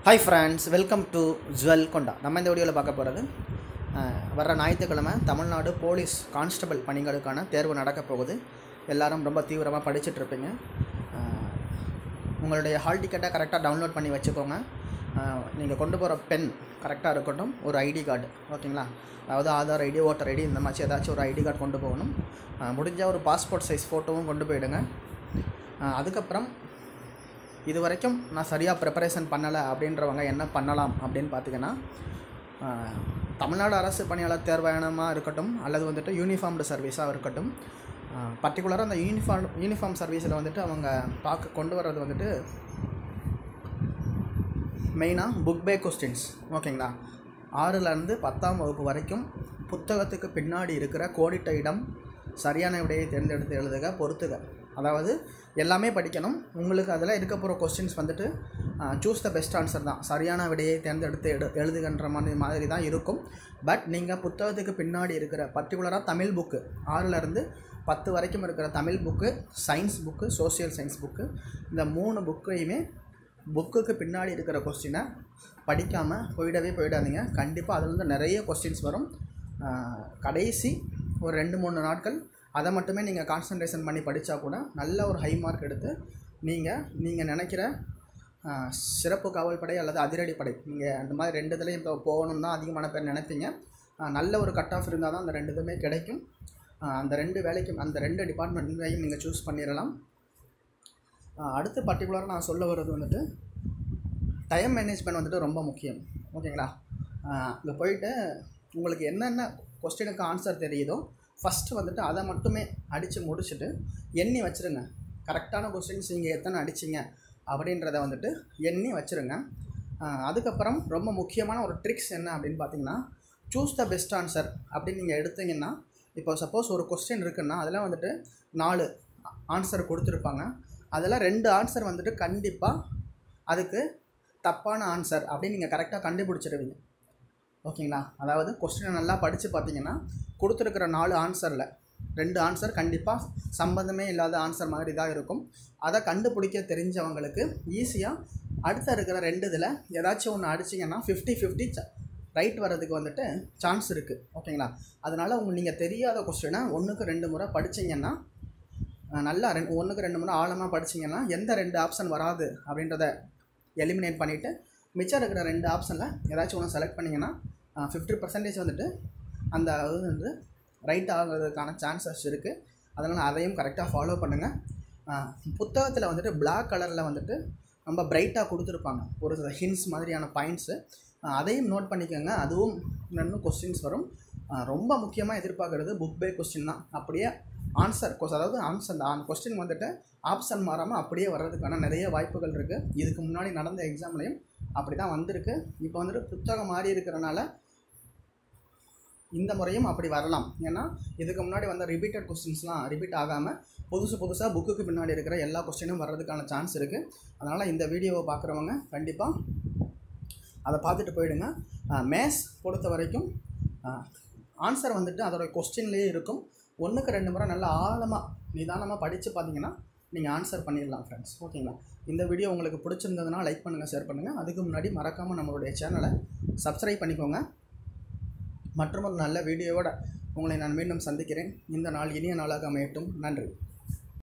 hi friends welcome to ஜுவல் கொண்டா நம்ம இந்த வீடியோவில் பார்க்க போகிறது வர ஞாயிற்றுக்கிழமை தமிழ்நாடு போலீஸ் கான்ஸ்டபிள் பணிகளுக்கான தேர்வு நடக்க போகுது எல்லாரும் ரொம்ப தீவிரமாக படிச்சுட்டு இருப்பீங்க அஹ், உங்களுடைய ஹால் டிக்கெட்டை கரெக்டாக டவுன்லோட் பண்ணி வச்சுக்கோங்க நீங்கள் கொண்டு போகிற பென் கரெக்டாக இருக்கட்டும் ஒரு ஐடி கார்டு ஓகேங்களா அதாவது ஆதார் ஐடி ஓட்டர் ஐடி இந்த மாதிரி ஏதாச்சும் ஒரு ஐடி கார்டு கொண்டு போகணும் அஹ், முடிஞ்ச ஒரு பாஸ்போர்ட் சைஸ் ஃபோட்டோவும் கொண்டு போயிடுங்க அஹ், அதுக்கப்புறம் இது வரைக்கும் நான் சரியாக ப்ரிப்பரேஷன் பண்ணலை அப்படின்றவங்க என்ன பண்ணலாம் அப்படின்னு பார்த்தீங்கன்னா ஆஹ், தமிழ்நாடு அரசு பணியாளர் தேர்வாயனமாக இருக்கட்டும் அல்லது வந்துட்டு யூனிஃபார்ம்டு சர்வீஸாக இருக்கட்டும் பர்டிகுலராக அந்த யூனிஃபார்ம் யூனிஃபார்ம் சர்வீஸில் வந்துட்டு அவங்க பார்க்க கொண்டு வர்றது வந்துட்டு மெயினாக புக் பே கொஸ்டின்ஸ் ஓகேங்களா ஆறுலேருந்து பத்தாம் வகுப்பு வரைக்கும் புத்தகத்துக்கு பின்னாடி இருக்கிற கோடிட்ட இடம் சரியான விடையை தேர்ந்தெடுத்து எழுதுக பொறுத்துக அதாவது எல்லாமே படிக்கணும் உங்களுக்கு அதில் இருக்க போகிற கொஸ்டின்ஸ் வந்துட்டு சூஸ் த பெஸ்ட் ஆன்சர் தான் சரியான விடையை தேர்ந்தெடுத்து எடு எழுதுகின்ற மாதிரி மாதிரி தான் இருக்கும் பட் நீங்கள் புத்தகத்துக்கு பின்னாடி இருக்கிற பர்டிகுலராக தமிழ் புக்கு ஆறுலேருந்து பத்து வரைக்கும் இருக்கிற Tamil book science book social science book இந்த மூணு புக்கையுமே புக்குக்கு பின்னாடி இருக்கிற கொஸ்டினை படிக்காமல் போயிடவே போயிடாதீங்க கண்டிப்பாக அதுலேருந்து நிறைய கொஸ்டின்ஸ் வரும் ஆஹ் கடைசி ஒரு ரெண்டு மூணு நாட்கள் அதை மட்டுமே நீங்கள் கான்சன்ட்ரேஷன் பண்ணி படித்தா கூட நல்ல ஒரு ஹை மார்க் எடுத்து நீங்கள் நீங்கள் நினைக்கிற ஆஹ் சிறப்பு காவல்படை அல்லது அதிரடிப்படை நீங்கள் அந்த மாதிரி ரெண்டு இதுலேயும் இப்போ போகணும் தான் அதிகமான பேர் நினைப்பீங்க ஆஹ் நல்ல ஒரு கட் ஆஃப் இருந்தால் தான் அந்த ரெண்டு இதுவுமே கிடைக்கும் ஆஹ் அந்த ரெண்டு வேலைக்கும் அந்த ரெண்டு டிபார்ட்மெண்ட்லையும் நீங்கள் சூஸ் பண்ணிடலாம் ஆஹ் அடுத்து பர்டிகுலராக நான் சொல்ல வர்றது வந்துட்டு டைம் மேனேஜ்மெண்ட் வந்துட்டு ரொம்ப முக்கியம் ஓகேங்களா இங்கே போயிட்டு உங்களுக்கு என்னென்ன கொஸ்டினுக்கு ஆன்சர் தெரியுதோ ஃபஸ்ட்டு வந்துட்டு அதை மட்டுமே அடித்து முடிச்சுட்டு எண்ணி வச்சுருங்க கரெக்டான கொஸ்டின்ஸ் நீங்கள் எத்தனை அடிச்சிங்க அப்படின்றத வந்துட்டு எண்ணி வச்சுருங்க ஆஹ் அதுக்கப்புறம் ரொம்ப முக்கியமான ஒரு ட்ரிக்ஸ் என்ன அப்படின்னு பார்த்தீங்கன்னா சூஸ் த பெஸ்ட் ஆன்சர் அப்படின்னு நீங்கள் எடுத்தீங்கன்னா இப்போ சப்போஸ் ஒரு கொஸ்டின் இருக்குன்னா அதில் வந்துட்டு நாலு ஆன்சர் கொடுத்துருப்பாங்க அதில் ரெண்டு ஆன்சர் வந்துட்டு கண்டிப்பாக அதுக்கு தப்பான ஆன்சர் அப்படின்னு நீங்கள் கரெக்டாக கண்டுபிடிச்சிடுவீங்க ஓகேங்களா அதாவது கொஸ்டினை நல்லா படித்து பார்த்தீங்கன்னா கொடுத்துருக்கிற நாலு ஆன்சரில் ரெண்டு ஆன்சர் கண்டிப்பாக சம்பந்தமே இல்லாத ஆன்சர் மாதிரி தான் இருக்கும் அதை கண்டுபிடிக்க தெரிஞ்சவங்களுக்கு ஈஸியாக அடுத்த இருக்கிற ரெண்டு இதில் ஏதாச்சும் ஒன்று அடிச்சிங்கன்னா ஃபிஃப்டி ஃபிஃப்டி ரைட் வர்றதுக்கு வந்துட்டு சான்ஸ் இருக்குது ஓகேங்களா அதனால் உங்கள் நீங்கள் தெரியாத கொஸ்டினை ஒன்றுக்கு ரெண்டு முறை படிச்சீங்கன்னா அஹ், நல்லா ரெண்டு ஒன்றுக்கு ரெண்டு முறை ஆழமாக படிச்சீங்கன்னா எந்த ரெண்டு ஆப்ஷன் வராது அப்படின்றத எலிமினேட் பண்ணிவிட்டு மிச்சம் இருக்கிற ரெண்டு ஆப்ஷனில் ஏதாச்சும் ஒன்று செலக்ட் பண்ணிங்கன்னா ஃபிஃப்டி பர்சன்டேஜ் வந்துட்டு அந்த இது வந்து ரைட் ஆகிறதுக்கான சான்சஸ் இருக்குது அதனால் அதையும் கரெக்டாக ஃபாலோ பண்ணுங்கள் புத்தகத்தில் வந்துட்டு Black கலரில் வந்துட்டு ரொம்ப பிரைட்டாக கொடுத்துருப்பாங்க ஒரு சில ஹின்ஸ் மாதிரியான பாயிண்ட்ஸு அதையும் நோட் பண்ணிக்கோங்க அதுவும் இன்னும் கொஸ்டின்ஸ் வரும் ஆஹ் ரொம்ப முக்கியமாக எதிர்பார்க்குறது புக் பை கொஸ்டின் தான் அப்படியே ஆன்சர் அதாவது ஆன்சர் அந்த கொஸ்டின் வந்துட்டு ஆப்ஷன் மாறாமல் அப்படியே வர்றதுக்கான நிறைய வாய்ப்புகள் இருக்குது இதுக்கு முன்னாடி நடந்த எக்ஸாம்லேயும் அப்படி தான் வந்திருக்கு இப்போ வந்துட்டு புத்தகம் மாறி இருக்கிறனால இந்த முறையும் அப்படி வரலாம் ஏன்னா இதுக்கு முன்னாடி வந்த ரிப்பீட்டட் கொஸ்டின்ஸ்லாம் ரிப்பீட் ஆகாமல் புதுசு புதுசாக புக்குக்கு பின்னாடி இருக்கிற எல்லா கொஸ்டினும் வர்றதுக்கான சான்ஸ் இருக்குது அதனால் இந்த வீடியோவை பார்க்குறவங்க கண்டிப்பாக அதை பார்த்துட்டு போயிடுங்க மேத்ஸ் பொறுத்த வரைக்கும் ஆன்சர் வந்துட்டு அதோட கொஸ்டின்லேயே இருக்கும் ஒன்றுக்கு ரெண்டு முறை நல்லா ஆழமாக நிதானமாக படித்து பார்த்தீங்கன்னா நீங்கள் ஆன்சர் பண்ணிடலாம் ஃப்ரெண்ட்ஸ் ஓகேங்களா இந்த வீடியோ உங்களுக்கு பிடிச்சிருந்ததுன்னா லைக் பண்ணுங்கள் ஷேர் பண்ணுங்கள் அதுக்கு முன்னாடி மறக்காமல் நம்மளுடைய சேனலை சப்ஸ்கிரைப் பண்ணிக்கோங்க மற்றும் ஒரு நல்ல வீடியோவோட உங்களை நான் மீண்டும் சந்திக்கிறேன் இந்த நாள் இனிய நாளாக அமையட்டும் நன்றி